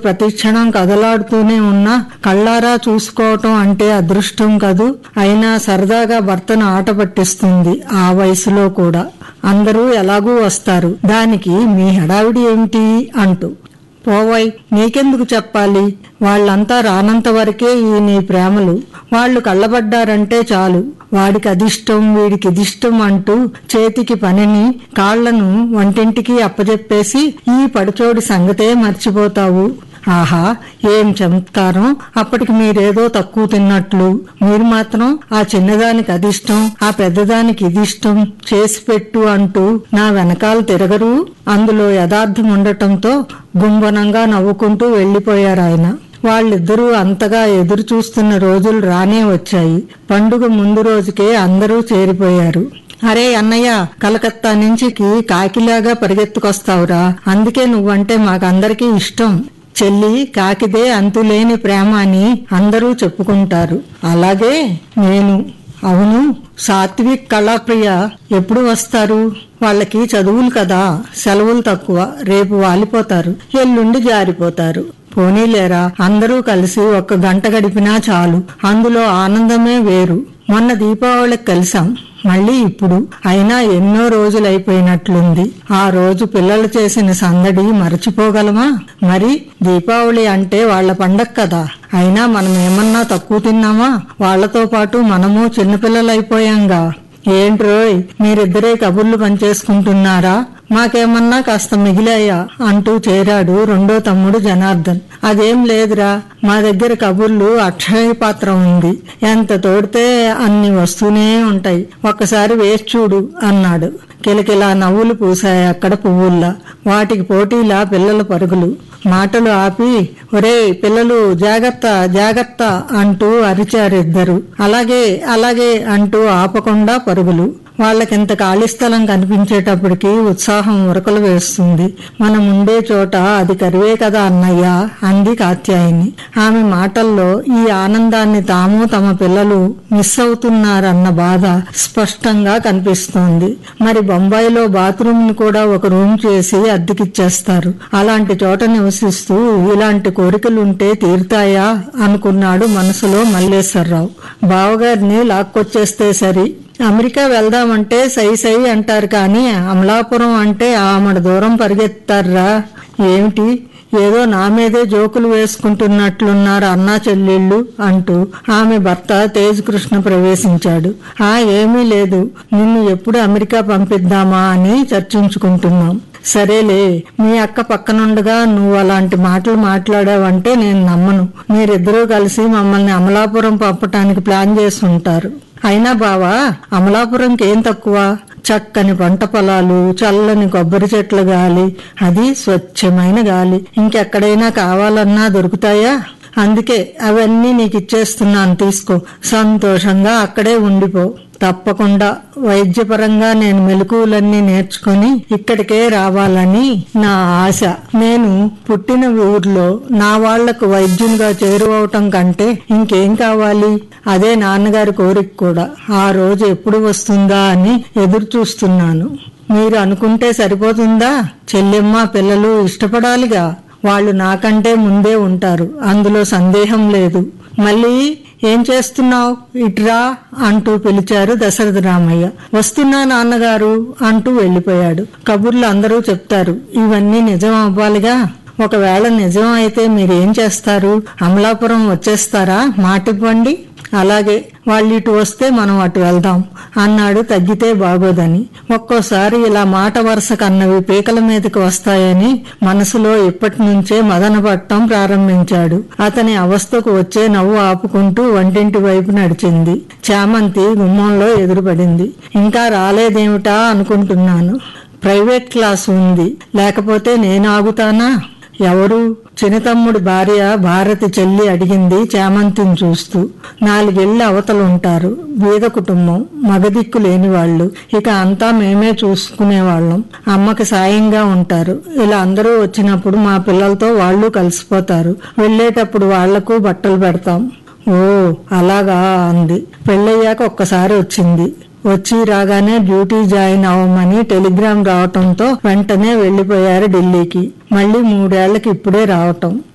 ప్రతిక్షణం కదలాడుతూనే ఉన్నా కళ్ళారా చూసుకోవటం అంటే అదృష్టం కదూ అయినా సరదాగా భర్తను ఆట పట్టిస్తుంది ఆ వయసులో కూడా అందరూ ఎలాగూ వస్తారు దానికి మీ హడావిడి ఏమిటి అంటూ పోవై నీకెందుకు చెప్పాలి వాళ్ళంతా రానంత వరకే ఈ నీ ప్రేమలు వాళ్ళు కళ్ళబడ్డారంటే చాలు వాడికి అదిష్టం వీడికి ఇదిష్టం అంటూ చేతికి పనిని కాళ్లను వంటింటికి అప్పజెప్పేసి ఈ పడుచోడి సంగతే మర్చిపోతావు ఆహా ఏం చమత్కారం అప్పటికి మీరేదో తక్కువ తిన్నట్లు మీరు మాత్రం ఆ చిన్నదానికి అదిష్టం ఆ పెద్దదానికి ఇదిష్టం చేసి పెట్టు అంటూ నా వెనకాల తిరగరు అందులో యథార్థం ఉండటంతో గుంబనంగా నవ్వుకుంటూ వెళ్లిపోయారు ఆయన వాళ్ళిద్దరూ అంతగా ఎదురు చూస్తున్న రోజులు రానే వచ్చాయి పండుగ ముందు రోజుకే అందరూ చేరిపోయారు అరే అన్నయ్య కలకత్తా నుంచి కాకిలాగా పరిగెత్తుకొస్తావురా అందుకే నువ్వంటే మాకందరికీ ఇష్టం చెల్లి కాకిదే అంతులేని ప్రేమ అని అందరూ చెప్పుకుంటారు అలాగే నేను అవును సాత్విక్ కళాప్రియ ఎప్పుడు వస్తారు వాళ్ళకి చదువులు కదా సెలవులు తక్కువ రేపు వాలిపోతారు ఎల్లుండి జారిపోతారు పోనీలేరా అందరూ కలిసి ఒక్క గంట గడిపినా చాలు అందులో ఆనందమే వేరు మొన్న దీపావళికి కలిసాం మళ్ళీ ఇప్పుడు అయినా ఎన్నో రోజులైపోయినట్లుంది ఆ రోజు పిల్లలు చేసిన సందడి మరచిపోగలమా మరి దీపావళి అంటే వాళ్ల పండగ కదా అయినా మనం ఏమన్నా తక్కువ తిన్నామా వాళ్లతో పాటు మనము చిన్నపిల్లలైపోయాంగా ఏంట్రోయ్ మీరిద్దరే కబుర్లు పనిచేసుకుంటున్నారా మాకేమన్నా కాస్త మిగిలాయా అంటూ చేరాడు రెండో తమ్ముడు జనార్దన్ అదేం లేదురా మా దగ్గర కబుర్లు అక్షయ పాత్ర ఉంది ఎంత తోడితే అన్ని వస్తూనే ఉంటాయి ఒక్కసారి వేసి చూడు అన్నాడు కిలకిలా నవ్వులు పూసాయి అక్కడ పువ్వుల్లా వాటికి పోటీలా పిల్లల పరుగులు మాటలు ఆపి ఒరే పిల్లలు జాగ్రత్త జాగ్రత్త అంటూ అరిచారిద్దరు అలాగే అలాగే అంటూ ఆపకుండా పరుగులు వాళ్ళకింత ఖాళీ స్థలం కనిపించేటప్పటికి ఉత్సాహం ఉరకలు వేస్తుంది మనం ఉండే చోట అది కరివే కదా అన్నయ్య అంది కాత్యాయిని ఆమె మాటల్లో ఈ ఆనందాన్ని తాము తమ పిల్లలు మిస్ అవుతున్నారన్న బాధ స్పష్టంగా కనిపిస్తోంది మరి బొంబాయిలో బాత్రూమ్ ని కూడా ఒక రూమ్ చేసి అద్దెకిచ్చేస్తారు అలాంటి చోట నివసిస్తూ ఇలాంటి కోరికలుంటే తీరుతాయా అనుకున్నాడు మనసులో మల్లేశ్వరరావు బావగారిని లాక్కొచ్చేస్తే సరి అమెరికా వెళ్దామంటే సై సై అంటారు కానీ అమలాపురం అంటే ఆమడ దూరం పరిగెత్తారా ఏమిటి ఏదో నా మీదే జోకులు వేసుకుంటున్నట్లున్నారు అన్నా చెల్లెళ్ళు అంటూ ఆమె భర్త తేజ్ కృష్ణ ప్రవేశించాడు ఆ ఏమీ లేదు నిన్ను ఎప్పుడు అమెరికా పంపిద్దామా అని చర్చించుకుంటున్నాం సరేలే మీ అక్క పక్కనుండగా నువ్వు అలాంటి మాటలు మాట్లాడావంటే నేను నమ్మను మీరిద్దరూ కలిసి మమ్మల్ని అమలాపురం పంపటానికి ప్లాన్ చేసి ఉంటారు అయినా బావా అమలాపురంకి ఏం తక్కువ చక్కని పంట పొలాలు చల్లని కొబ్బరి చెట్ల గాలి అది స్వచ్ఛమైన గాలి ఇంకెక్కడైనా కావాలన్నా దొరుకుతాయా అందుకే అవన్నీ నీకు ఇచ్చేస్తున్నాను తీసుకో సంతోషంగా అక్కడే ఉండిపో తప్పకుండా వైద్యపరంగా నేను మెలకువలన్నీ నేర్చుకుని ఇక్కడికే రావాలని నా ఆశ నేను పుట్టిన ఊర్లో నా వాళ్లకు వైద్యునిగా చేరువవటం కంటే ఇంకేం కావాలి అదే నాన్నగారి కోరిక కూడా ఆ రోజు ఎప్పుడు వస్తుందా అని ఎదురు చూస్తున్నాను మీరు అనుకుంటే సరిపోతుందా చెల్లెమ్మ పిల్లలు ఇష్టపడాలిగా వాళ్ళు నాకంటే ముందే ఉంటారు అందులో సందేహం లేదు మళ్ళీ ఏం చేస్తున్నావు ఇట్రా అంటూ పిలిచారు దశరథ రామయ్య వస్తున్నా నాన్నగారు అంటూ వెళ్లిపోయాడు కబుర్లు అందరూ చెప్తారు ఇవన్నీ నిజం అవ్వాలిగా ఒకవేళ నిజం అయితే మీరేం చేస్తారు అమలాపురం వచ్చేస్తారా మాటివ్వండి అలాగే వాళ్ళు ఇటు వస్తే మనం అటు వెళ్దాం అన్నాడు తగ్గితే బాగోదని ఒక్కోసారి ఇలా మాట వరుస కన్నవి పీకల మీదకి వస్తాయని మనసులో ఇప్పటి నుంచే మదన పట్టం ప్రారంభించాడు అతని అవస్థకు వచ్చే నవ్వు ఆపుకుంటూ వంటింటి వైపు నడిచింది చామంతి గుమ్మంలో ఎదురుపడింది ఇంకా రాలేదేమిటా అనుకుంటున్నాను ప్రైవేట్ క్లాస్ ఉంది లేకపోతే నేను ఆగుతానా ఎవరు చిన్నతమ్ముడి భార్య భారతి చెల్లి అడిగింది చామంతిని చూస్తూ నాలుగేళ్ల అవతలుంటారు బీద కుటుంబం మగదిక్కు లేని వాళ్ళు ఇక అంతా మేమే చూసుకునేవాళ్ళం అమ్మకి సాయంగా ఉంటారు ఇలా అందరూ వచ్చినప్పుడు మా పిల్లలతో వాళ్ళు కలిసిపోతారు వెళ్లేటప్పుడు వాళ్లకు బట్టలు పెడతాం ఓ అలాగా అంది పెళ్ళయ్యాక ఒక్కసారి వచ్చింది వచ్చి రాగానే డ్యూటీ జాయిన్ అవ్వమని టెలిగ్రామ్ రావటంతో వెంటనే వెళ్లిపోయారు ఢిల్లీకి మళ్లీ మూడేళ్లకి ఇప్పుడే రావటం